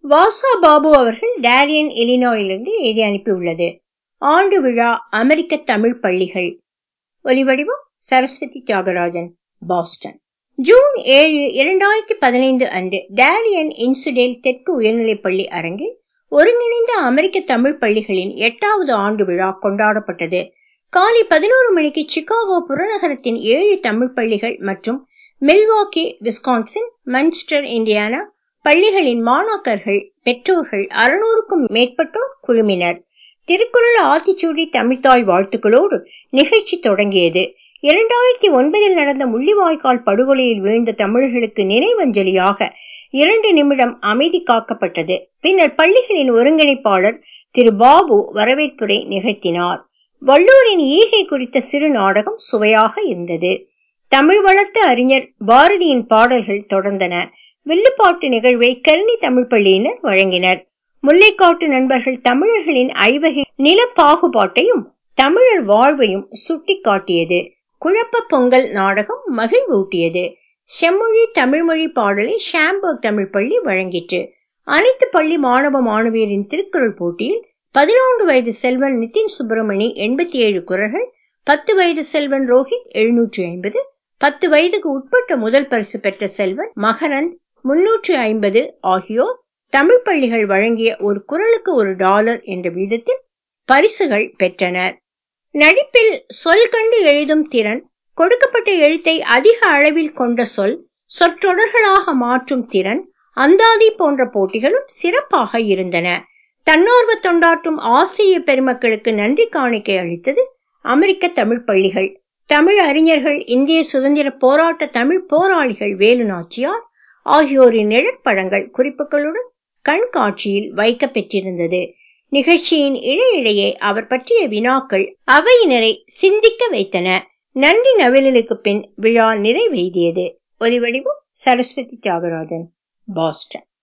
வாசா பாபு அவர்கள் டேரியன் இலினாயிலிருந்து எழுதி அனுப்பியுள்ளது ஆண்டு விழா அமெரிக்க தமிழ் பள்ளிகள் ஒலிவடிவம் சரஸ்வதி தியாகராஜன் பாஸ்டன் ஜூன் ஏழு இரண்டாயிரத்தி பதினைந்து அன்று டேரியன் இன்சுடேல் தெற்கு உயர்நிலைப்பள்ளி அரங்கில் ஒருங்கிணைந்த அமெரிக்க தமிழ் பள்ளிகளின் எட்டாவது ஆண்டு விழா கொண்டாடப்பட்டது காலை பதினோரு மணிக்கு சிகாகோ புறநகரத்தின் ஏழு தமிழ் பள்ளிகள் மற்றும் மில்வாக்கி விஸ்கான்சின் மன்ஸ்டர் இந்தியானா பள்ளிகளின் மாணாக்கர்கள் பெற்றோர்கள் அறுநூறுக்கும் மேற்பட்டோர் குழுமினர் திருக்குறள் ஆத்திச்சூடி தமிழ்தாய் வாழ்த்துக்களோடு நிகழ்ச்சி தொடங்கியது இரண்டாயிரத்தி ஒன்பதில் நடந்த முள்ளிவாய்க்கால் படுகொலையில் வீழ்ந்த தமிழர்களுக்கு நினைவஞ்சலியாக இரண்டு நிமிடம் அமைதி காக்கப்பட்டது பின்னர் பள்ளிகளின் ஒருங்கிணைப்பாளர் திரு பாபு வரவேற்புரை நிகழ்த்தினார் வள்ளூரின் ஈகை குறித்த சிறு நாடகம் சுவையாக இருந்தது தமிழ் வளர்த்த அறிஞர் பாரதியின் பாடல்கள் தொடர்ந்தன வில்லுப்பாட்டு நிகழ்வை கருணி தமிழ் பள்ளியினர் வழங்கினர் முல்லைக்காட்டு நண்பர்கள் தமிழர்களின் ஐவகை நில பாகுபாட்டையும் தமிழர் வாழ்வையும் சுட்டிக்காட்டியது குழப்ப பொங்கல் நாடகம் மகிழ்வூட்டியது செம்மொழி தமிழ்மொழி பாடலை ஷாம்பர்க் தமிழ் பள்ளி வழங்கிற்று அனைத்து பள்ளி மாணவ மாணவியரின் திருக்குறள் போட்டியில் பதினான்கு வயது செல்வன் நிதின் சுப்பிரமணி எண்பத்தி ஏழு குரல்கள் பத்து வயது செல்வன் ரோஹித் எழுநூற்றி ஐம்பது பத்து வயதுக்கு உட்பட்ட முதல் பரிசு பெற்ற செல்வன் மகரந்த் முன்னூற்றி ஐம்பது ஆகியோர் தமிழ் பள்ளிகள் வழங்கிய ஒரு குரலுக்கு ஒரு டாலர் என்ற வீதத்தில் பரிசுகள் பெற்றனர் நடிப்பில் சொல் கண்டு எழுதும் திறன் கொடுக்கப்பட்ட எழுத்தை அதிக அளவில் கொண்ட சொல் சொற்றொடர்களாக மாற்றும் திறன் அந்தாதி போன்ற போட்டிகளும் சிறப்பாக இருந்தன தன்னார்வ தொண்டாற்றும் ஆசிரிய பெருமக்களுக்கு நன்றி காணிக்கை அளித்தது அமெரிக்க தமிழ் பள்ளிகள் தமிழ் அறிஞர்கள் இந்திய சுதந்திர போராட்ட தமிழ் போராளிகள் வேலு நாச்சியார் ஆகியோரின் நிழற்படங்கள் குறிப்புகளுடன் கண்காட்சியில் வைக்க பெற்றிருந்தது நிகழ்ச்சியின் இடையிடையே அவர் பற்றிய வினாக்கள் அவையினரை சிந்திக்க வைத்தன நன்றி நவிழலுக்கு பின் விழா நிறைவேறியது ஒலிவடிவம் சரஸ்வதி தியாகராஜன் பாஸ்டன்